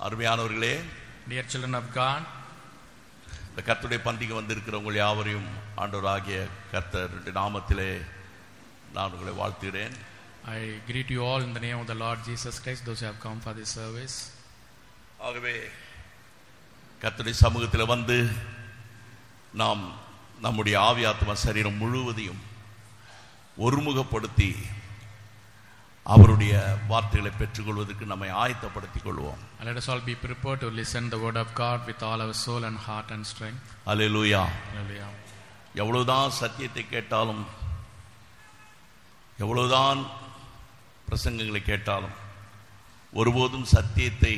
அருமையானவர்களே Dear children of God, இந்த கர்த்தருடைய பந்திக்கு வந்திருக்கிறவங்க யாவரையும் ஆண்டவராகிய கர்த்தர் நாமத்திலே நான் உங்களை வாழ்த்துகிறேன் I greet you all in the name of the Lord Jesus Christ, those who have come for this service. ஆகவே கர்த்தருடைய சமூகத்தில் வந்து நாம் நம்முடைய ஆவியாத்ம சரீரம் முழுவதையும் ஒருமுகப்படுத்தி அவருடைய வார்த்தைகளை பெற்றுக்கொள்வதற்கு நம்மை ஆயத்தப்படுத்திக் கொள்வோம் And let us all be prepared to listen the word of God with all our soul and heart and strength. Hallelujah Hallelujah. எவ்வளவுதான் சத்தியத்தை கேட்டாலும் எவ்வளவுதான் பிரசங்கங்களை கேட்டாலும் ஒருபோதும் சத்தியத்தை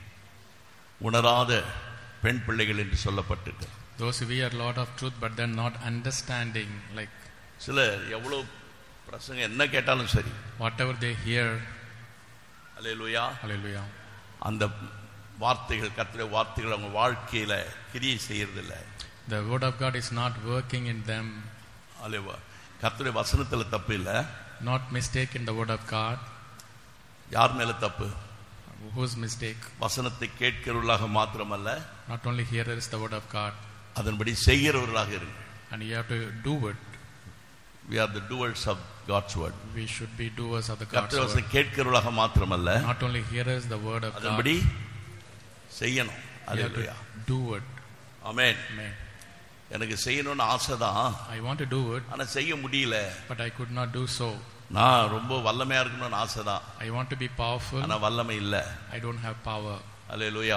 உணராத பெண் பிள்ளைகள் என்று சொல்லப்பட்டிருக்கு Those who hear a lot of truth but then not understanding, like சிலர் எவ்வளவு பிரசங்கம் என்ன கேட்டாலும் சரி whatever they hear, hallelujah hallelujah. அந்த வார்த்தைகள் கர்த்தருடைய வார்த்தைகள் அவங்க வாழ்க்கையில கிரியை செய்யறதில்ல The word of God is not working in them, அல்லேவா கர்த்தருடைய வசனத்துல தப்பு இல்லை not mistake in the word of God. யார் மேல தப்பு Whose mistake? வசனத்தை கேட்கிறவர்களாக மாத்திரமல்ல Not only hearers the word of God, அதன்படி செய்கிறவர்களாக இருங்க and you have to do it. we are the doers of God's word We should be doers of the God's கர்த்தர் word. வசனம் கேட்கிறவர்களாக மாத்திரமல்ல Not only hearers the word of God, அதன்படி செய்யணும் we have hallelujah to do it. Amen Amen. எனக்கு செய்யணும்னு ஆசைதான் I want to do it, ஆனா செய்ய முடியல but I could not do so. நான் ரொம்ப வல்லமையா இருக்கணும்னு ஆசைதான் I want to be powerful, ஆனா வல்லமை இல்ல I don't have power. அல்லேலூயா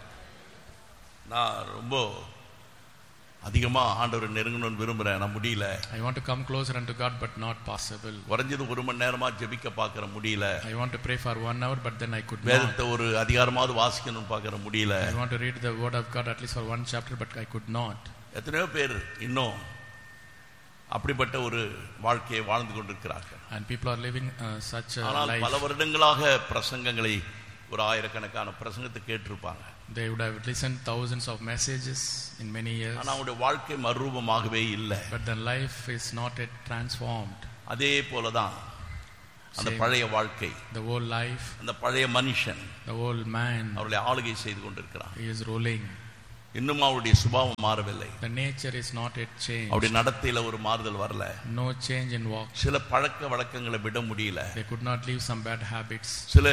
நான் ரொம்ப அதிகமா ஆண்டவரை நெருங்கணும்னு விரும்புறேன் நான் முடியல I want to come closer unto God, but not possible. குறைஞ்சது ஒரு மணி நேரமா ஜெபிக்க பார்க்கற முடியல I want to pray for one hour, but then I could not. வேதத்தை ஒரு அதிகாரமாவது வாசிக்கணும்னு பார்க்கற முடியல I want to read the word of God at least for one chapter, but I could not. எத்தனையோ பேர் இன்னும் அப்படிப்பட்ட ஒரு வாழ்க்கையை வாழ்ந்து கொண்டிருக்கிறார்கள் And people are living uh, such a ஆனால் பல life. வருடங்களாக பிரசங்கங்களை ஒரு ஆயிரக்கணக்கான பிரசங்கத்தை கேட்டிருப்பாங்க They would have listened thousands of messages in many years, ஆனா அவங்களுடைய வாழ்க்கை மறுரூபமாகவே இல்லை but their life is not yet transformed. அதே போலதான் அந்த Same. பழைய வாழ்க்கை The whole life, அந்த பழைய மனுஷன் the whole man அவர்களை ஆளுகை செய்து கொண்டிருக்கிறான் he is ruling. இன்னும் அவருடைய சுபாவம் மாறவில்லை The nature is not yet changed. அவருடைய நடத்தையில ஒரு மாறுதல் வரல No change in walk. சில பழக்க வழக்கங்களை விட முடியல They could not leave some bad habits. சில